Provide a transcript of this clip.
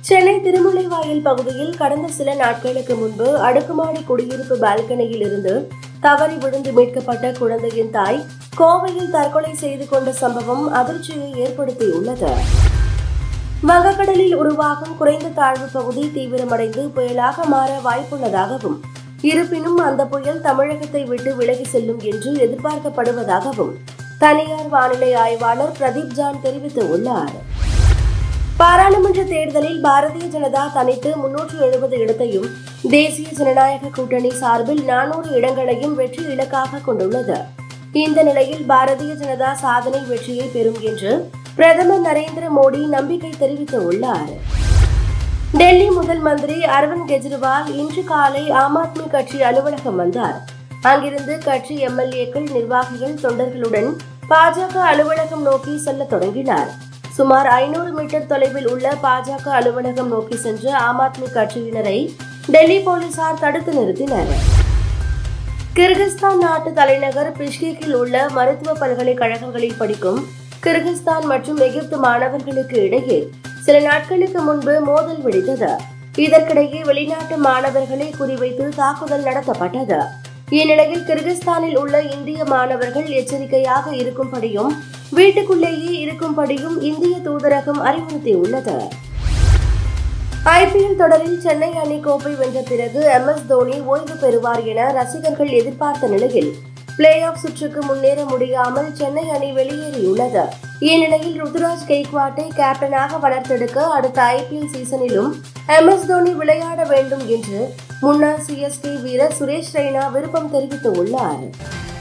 சென்னை திருமுல்லைவாயில் பகுதியில் கடந்த சில நாட்களுக்கு முன்பு அடுக்குமாடி குடியிருப்பு பால்கனியில் இருந்து தவறி விழுந்து மீட்கப்பட்ட குழந்தையின் தாய் கோவையில் தற்கொலை செய்து கொண்ட சம்பவம் அதிர்ச்சியை ஏற்படுத்தியுள்ளது வங்கக்கடலில் உருவாகும் குறைந்த தாழ்வு பகுதி தீவிரமடைந்து புயலாக மாற வாய்ப்புள்ளதாகவும் இருப்பினும் அந்த புயல் தமிழகத்தை விட்டு விலகி செல்லும் என்று எதிர்பார்க்கப்படுவதாகவும் தனியார் வானிலை ஆய்வாளர் பிரதீப் ஜான் தெரிவித்துள்ளார் பாராளுமன்ற தேர்தலில் பாரதிய ஜனதா தனித்து முன்னூற்று எழுபது இடத்தையும் தேசிய ஜனநாயக கூட்டணி சார்பில் நானூறு இடங்களையும் வெற்றி இலக்காக கொண்டுள்ளது இந்த நிலையில் பாரதிய ஜனதா சாதனை வெற்றியை பெறும் என்று பிரதமர் நரேந்திர மோடி நம்பிக்கை தெரிவித்துள்ளார் டெல்லி முதல் மந்திரி அரவிந்த் கெஜ்ரிவால் இன்று காலை ஆம் ஆத்மி கட்சி அலுவலகம் வந்தார் அங்கிருந்து கட்சி எம்எல்ஏக்கள் நிர்வாகிகள் தொண்டர்களுடன் பாஜக அலுவலகம் நோக்கி செல்ல தொடங்கினார் சுமார் ஐநூறு மீட்டர் தொலைவில் உள்ள பாஜக அலுவலகம் நோக்கி சென்ற ஆம் ஆத்மி கட்சியினரை டெல்லி போலீசார் தடுத்து நிறுத்தினர் கிர்கிஸ்தான் நாட்டு தலைநகர் பிஷ்கேக்கில் உள்ள மருத்துவ பல்கலைக்கழகங்களில் படிக்கும் கிர்கிஸ்தான் மற்றும் எகிப்து மாணவர்களுக்கு இடையே சில நாட்களுக்கு முன்பு மோதல் வெடித்தது இதற்கிடையே வெளிநாட்டு மாணவர்களை குறிவைத்து தாக்குதல் நடத்தப்பட்டது இந்நிலையில் கிர்கிஸ்தானில் உள்ள இந்திய மாணவர்கள் எச்சரிக்கையாக இருக்கும்படியும் வீட்டுக்குள்ளேயே இருக்கும்படியும் இந்திய தூதரகம் அறிவுறுத்தியுள்ளது ஐபிஎல் தொடரில் சென்னை அணி கோப்பை வென்ற பிறகு எம் எஸ் தோனி ஓய்வு பெறுவார் என ரசிகர்கள் எதிர்பார்த்த நிலையில் பிளே ஆஃப் சுற்றுக்கு முன்னேற முடியாமல் சென்னை அணி வெளியேறியுள்ளது இந்நிலையில் ருத்துராஜ் கெய்க்வாட்டை கேப்டனாக வளர்த்தெடுக்க அடுத்த ஐபிஎல் சீசனிலும் எம் எஸ் தோனி விளையாட வேண்டும் என்று முன்னாள் சிஎஸ்கே வீரர் சுரேஷ் ரெய்னா விருப்பம் தெரிவித்துள்ளார்